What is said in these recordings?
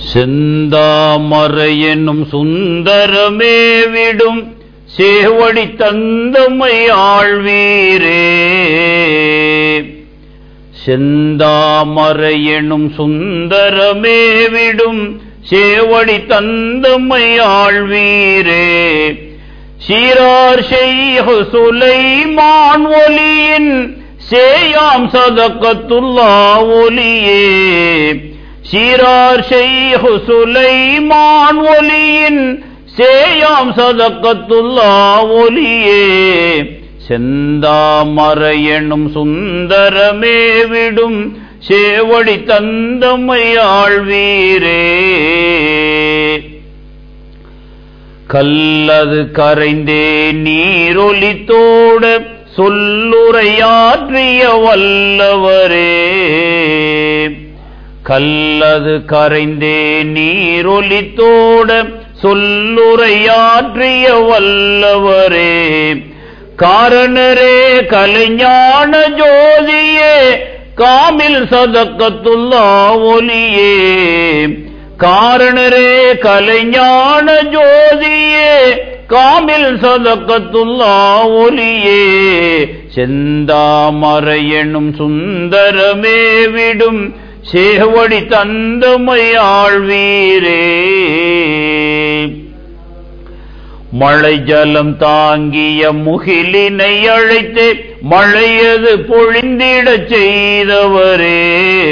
செந்தாமரை என்னும் சுந்தரமே விடும் சேவடி தந்தமை ஆழ்வீரே செந்தாமரை எனும் சுந்தரமே விடும் சேவடி தந்தமை ஆழ்வீரே சீரார் செய்ஹு சுலைமான் ஒலியின் சேயாம் சதக்கத்துல்லா ஒலியே சீரார் செய்ஹு சுலைமான் ஒலியின் சேயாம் சதக்கத்துல்லா ஒலியே செந்தாமரை எனும் சுந்தரமே விடும் சேவடி தந்தமை ஆழ்வீரே கல்லது கரைந்தே நீரொலித்தோட சொல்லுரையாற்றிய வல்லவரே கல்லது கரைந்தே நீரொலித்தோட சொல்லுரையாற்றிய வல்லவரே காரணரே கலைஞான ஜோதியே காமில் சதக்கத்துல்லா ஒலியே காரணரே கலைஞான ஜோதியே காமில் சதக்கத்துல்லா ஒலியே செந்தாமரை எனும் சுந்தரமே விடும் சேவடி தந்தமை ஆழ்வீரே மழை ஜலம் தாங்கிய முகிலினை அழைத்து மழையது பொழிந்திடச் செய்தவரே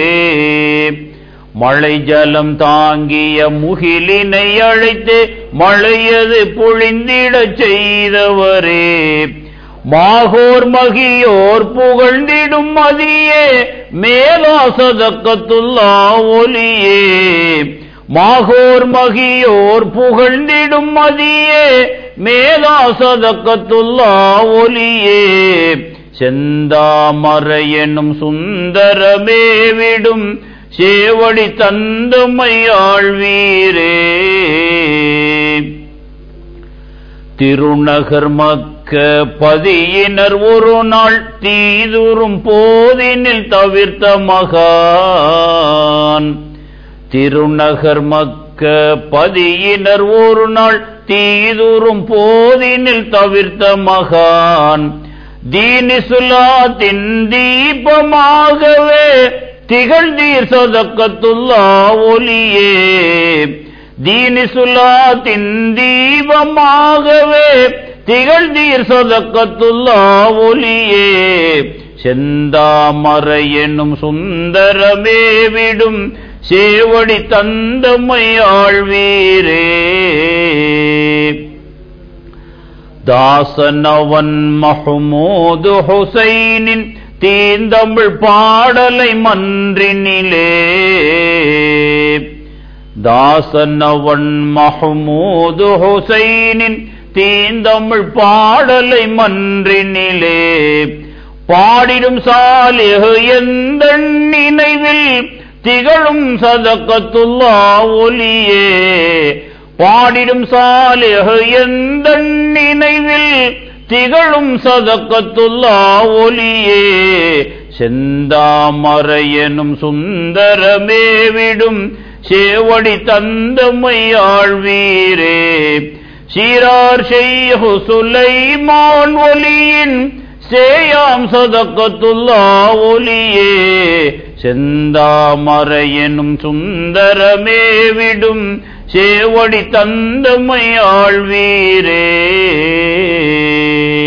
மழை ஜலம் தாங்கிய முகிலினை அழைத்து மழையது பொழிந்திடச் செய்தவரே மாகோர் மகியோர் புகழ்ந்திடும் மதியே மேலாசதக்கத்துல்லா ஒலியே மாகோர் மகியோர் புகழ்ந்திடும் மதியே மேலாசதக்கத்துல்லா ஒலியே செந்தாமரை எனும் சுந்தரமே விடும் சேவடி தந்தமை ஆழ்வீரே திருநகர் மக்க பதியினர் ஒரு நாள் தீதுறும் போதினில் தவிர்த்த மகான் திருநகர் மக்க பதியினர் ஒரு நாள் தீதுறும் போதினில் தவிர்த்த மகான் தீனிசுலாத்தின் தீபமாகவே திகழ்ந்தீர் சதக்கத்துல்லா ஒலியே தீனிசுலாத்தின் தீபமாகவே திகழ்ந்தீர் சதக்கத்துல்லா ஒலியே செந்தாமரை என்னும் சுந்தரமே விடும் சேவடி தந்தமை ஆழ்வீரே தாசனவன் மஹமூது ஹுசைனின் தீந்தமிழ் பாடலை மன்றினிலே தாசனவன் மஹமூது ஹுசைனின் தீந்தமிழ் பாடலை மன்றினிலே பாடிடும் சாலிஹு எந்த நினைவில் திகழும் சதக்கத்துல்லா ஒலியே பாடிடும் சாலிஹு எந்த நினைவில் திகழும் சதக்கத்துல்லா ஒலியே செந்தாமரை எனும் சுந்தரமே விடும் சேவடி தந்தமை ஆழ்வீரே சீரார் செய்யு சுலைமான் ஒலியின் சேயாம் சதக்கத்துல்லா ஒலியே செந்தாமரை எனும் சுந்தரமே விடும் சேவடி தந்தமை ஆழ்வீரே